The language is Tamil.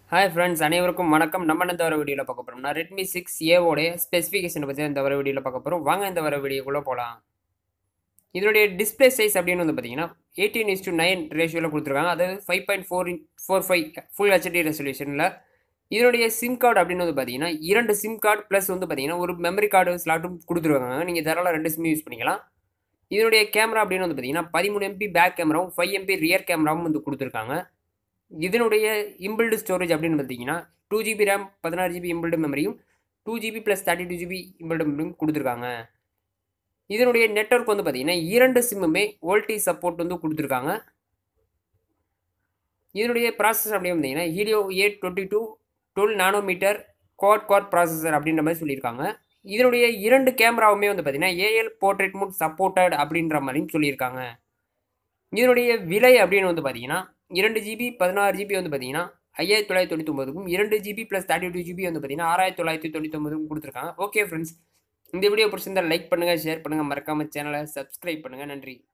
ஹாய் ஃப்ரெண்ட்ஸ் அனைவருக்கும் வணக்கம் நம்ம இந்த வர வீடியோவில் பார்க்க போகிறோம்னா ரெட்மி சிக்ஸ் ஏவோடைய ஸ்பெசிஃபிகேஷனை பற்றி இந்த வர வீடியோவில் பார்க்க போகிறோம் வாங்க இந்த வர வீடியோக்குள்ளே போகலாம் இதனுடைய டிஸ்பிளே சைஸ் அப்படின்னு வந்து பார்த்தீங்கன்னா எயிட்டீன் இஸ் டு நைன் ரேஷியோவில் கொடுத்துருக்காங்க அது five point four four five full HD ரெசல்யூஷனில் இதனுடைய சிம் கார்டு அப்படின்னு வந்து பார்த்தீங்கன்னா இரண்டு சிம் கார்டு ப்ளஸ் வந்து பார்த்தீங்கன்னா ஒரு மெமரி கார்டு ஸ்லாட்டும் கொடுத்துருக்காங்க நீங்கள் தாராளம் ரெண்டு சிம் யூஸ் பண்ணிக்கலாம் இதனுடைய கேமரா அப்படின்னு வந்து பார்த்தீங்கன்னா பதிமூணு எம்பி பேக் கேமராவும் ஃபைவ் எம்பி ரியர் கேமராவும் வந்து கொடுத்துருக்காங்க இதனுடைய இம்பிள்டு ஸ்டோரேஜ் அப்படின்னு பார்த்தீங்கன்னா டூ ஜிபி ரேம் பதினாறு ஜிபி இம்பிள்டு மெமரியும் two GB plus thirty two GB inbuilt மெமரியும் கொடுத்துருக்காங்க இதனுடைய நெட்ஒர்க் வந்து பார்த்தீங்கன்னா இரண்டு சிம்முமே வோல்டி சப்போர்ட் வந்து கொடுத்துருக்காங்க இதனுடைய ப்ராசஸர் அப்படின்னு பார்த்தீங்கன்னா Helio A twenty two twelve nanometer quad quad processor அப்படின்ற மாதிரி சொல்லியிருக்காங்க இதனுடைய இரண்டு கேமராவுமே வந்து பார்த்தீங்கன்னா ஏஎல் போர்ட்ரேட் மூட் சப்போர்ட்டட் அப்படின்ற மாதிரியும் சொல்லியிருக்காங்க இதனுடைய விலை அப்படின்னு வந்து பார்த்தீங்கன்னா இரண்டு ஜிபி பதினாறு ஜிபி வந்து பார்த்தீங்கன்னா ஐயாயிரத்தி தொள்ளாயிரத்தி தொண்ணூற்றி ஒன்பதுக்கும் இரண்டு GB plus thirty two GB வந்து பார்த்தீங்கன்னா ஆறாயிரத்தி தொள்ளாயிரத்தி தொண்ணூற்றி ஒன்பதுக்கும் கொடுத்துருக்காங்க ஓகே ஃப்ரெண்ட்ஸ் இந்த வீடியோ பிடிச்சிருந்தா லைக் பண்ணுங்கள் ஷேர் பண்ணுங்கள் மறக்காமல் சேனலை சப்ஸ்கிரைப் பண்ணுங்கள் நன்றி